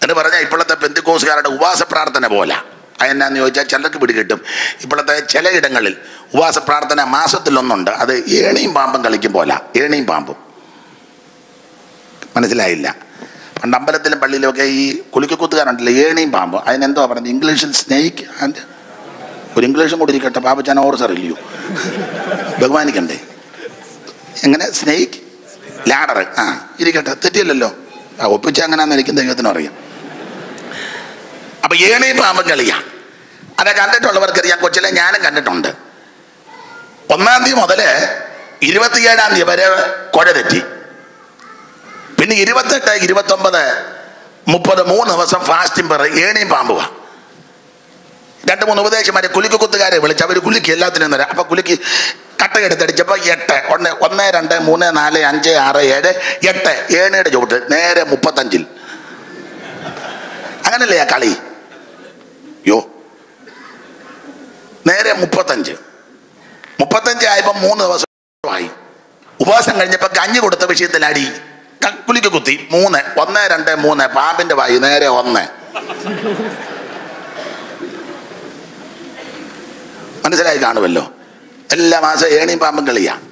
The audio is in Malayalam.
എന്ന് പറഞ്ഞാൽ ഇപ്പോഴത്തെ പെന്തിക്കോസുകാരുടെ ഉപവാസ പ്രാർത്ഥന പോലെ അതെന്നാന്ന് ചോദിച്ചാൽ ചിലർക്ക് പിടികിട്ടും ഇപ്പോഴത്തെ ചിലയിടങ്ങളിൽ ഉപവാസ പ്രാർത്ഥന മാസത്തിലൊന്നുണ്ട് അത് ഏണിയും പാമ്പും കളിക്കും പോലെ ഏണിയും പാമ്പും മനസ്സിലായില്ല പണ്ട് അമ്പലത്തിലും പള്ളിയിലും ഒക്കെ ഈ കുലുക്കിക്കുത്തുകാരുണ്ടല്ലോ ഏണിയും പാമ്പും അതിനെന്തോ പറഞ്ഞത് ഇംഗ്ലീഷിൽ സ്നേഹിക്ക് അതിൻ്റെ ഒരു ഇംഗ്ലീഷും കൂടി ഇരിക്കട്ടെ പാപ്പച്ചാൻ ഓർസർ ഇല്ലയോ ബഹുമാനിക്കണ്ടേ എങ്ങനെ സ്നേഹിക്ക് ലാഡർ ആ ഇരിക്കട്ടെ തെറ്റിയല്ലല്ലോ ആ ഒപ്പിച്ച അങ്ങനെയാന്ന് എനിക്ക് ദൈവത്തിനും അറിയാം അപ്പൊ ഏണി പാമ്പും കളിയാ അത് കണ്ടിട്ടുള്ളവർക്കറിയാം കൊച്ചിലെ ഞാനും കണ്ടിട്ടുണ്ട് ഒന്നാം തീയതി മുതല് ഇരുപത്തിയേഴാം തീയതി വരെ കുഴ തെറ്റി പിന്നെ ഇരുപത്തെട്ട് ഇരുപത്തൊമ്പത് മുപ്പത് മൂന്ന് ദിവസം ഫാസ്റ്റിംഗ് പറ ഏണിയും പാമ്പുവാ രണ്ട് മൂന്ന് ഉപദേശമാരെ കുലുക്ക് കുത്തുകാരെ വിളിച്ച് അവർ കുലുക്കി എല്ലാത്തിനും തരാം അപ്പൊ കുലുക്കി കട്ട എടുത്തടിച്ചപ്പോ എട്ട് ഒന്ന് ഒന്ന് രണ്ട് മൂന്ന് നാല് അഞ്ച് ആറ് ഏഴ് എട്ട് ഏണിയുടെ ചുവട്ട് നേരെ മുപ്പത്തഞ്ചിൽ അങ്ങനല്ലേ ആ കളി യോ നേരെ മുപ്പത്തഞ്ച് മുപ്പത്തഞ്ച് ആയപ്പോ മൂന്ന് ദിവസമായി ഉപവാസം കഴിഞ്ഞപ്പോ കഞ്ഞി കൊടുത്ത വിഷയത്തിൽ അടി ക- കുലുക്കി കുത്തി മൂന്ന് ഒന്ന് രണ്ട് മൂന്ന് പാമ്പിന്റെ വായി നേരെ ഒന്ന് മനസ്സിലായി കാണുമല്ലോ എല്ലാ മാസം ഏണിയും പാമ്പും കളിയാ